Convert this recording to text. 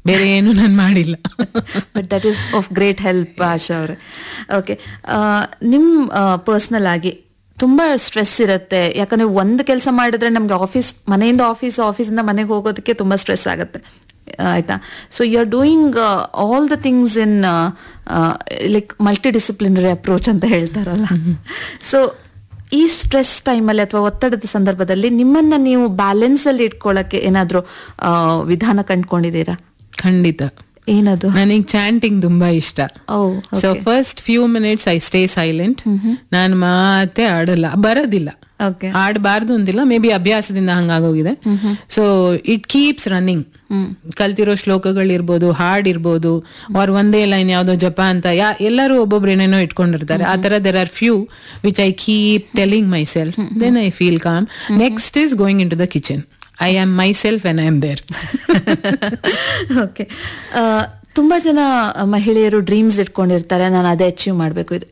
ಬೇರೆ ಏನು ನಾನು ಮಾಡಿಲ್ಲ but that is of great help Asha ಅವ್ರೆ ಓಕೆ ನಿಮ್ ಪರ್ಸನಲ್ ಆಗಿ ತುಂಬಾ ಸ್ಟ್ರೆಸ್ ಇರುತ್ತೆ ಯಾಕಂದ್ರೆ ಒಂದು ಕೆಲಸ ಮಾಡಿದ್ರೆ ನಮ್ಗೆ ಆಫೀಸ್ ಮನೆಯಿಂದ ಆಫೀಸ್ ಆಫೀಸಿಂದ ಮನೆಗೆ ಹೋಗೋದಕ್ಕೆ ತುಂಬಾ ಸ್ಟ್ರೆಸ್ ಆಗುತ್ತೆ ಆಯ್ತಾ so you are doing all the things in like multi disciplinary approach ಅಂತ ಹೇಳ್ತಾರಲ್ಲ ಸೊ ಈ ಸ್ಟ್ರೆಸ್ ಟೈಮಲ್ಲಿ ಅಥವಾ ಒತ್ತಡದ ಸಂದರ್ಭದಲ್ಲಿ ನಿಮ್ಮನ್ನ ನೀವು ಬ್ಯಾಲೆನ್ಸ್ ಅಲ್ಲಿ ಇಟ್ಕೊಳ್ಳಕ್ಕೆ ಏನಾದ್ರೂ ಆ, ವಿಧಾನ ಕಂಡ್ಕೊಂಡಿದ್ದೀರಾ ಖಂಡಿತ ಏನದು ನನಗೆ ಚಾಂಟಿಂಗ್ ತುಂಬಾ ಇಷ್ಟ ಓ so first few minutes I stay silent ನಾನು ಮತ್ತೆ ಆಡಲ್ಲ ಬರೋದಿಲ್ಲ ಓಕೆ ಆಡಬಾರ್ದು ಅಂತಿಲ್ಲ ಮೇ ಬಿ ಅಭ್ಯಾಸದಿಂದ ಹಂಗಾಗೋಗಿದೆ ಸೊ ಇಟ್ ಕೀಪ್ಸ್ ರನ್ನಿಂಗ್ ಕಲ್ತಿರೋ ಶ್ಲೋಕಗಳಿರ್ಬೋದು ಹಾಡ್ ಇರ್ಬೋದು ಅವ್ರ ಒಂದೇ ಲೈನ್ ಯಾವ್ದೋ ಜಪ ಅಂತ ಯಾ ಎಲ್ಲರೂ ಒಬ್ಬೊಬ್ರು ಏನೇನೋ ಇಟ್ಕೊಂಡಿರ್ತಾರೆ ಆ ತರ there are few which I keep telling myself then I feel calm next is going into the kitchen I am myself when I am there okay ತುಂಬಾ ಜನ ಮಹಿಳೆಯರು ಡ್ರೀಮ್ಸ್ ಇಟ್ಕೊಂಡಿರ್ತಾರೆ ನಾನು ಅದೇ ಅಚೀವ್ ಮಾಡಬೇಕು ಇದು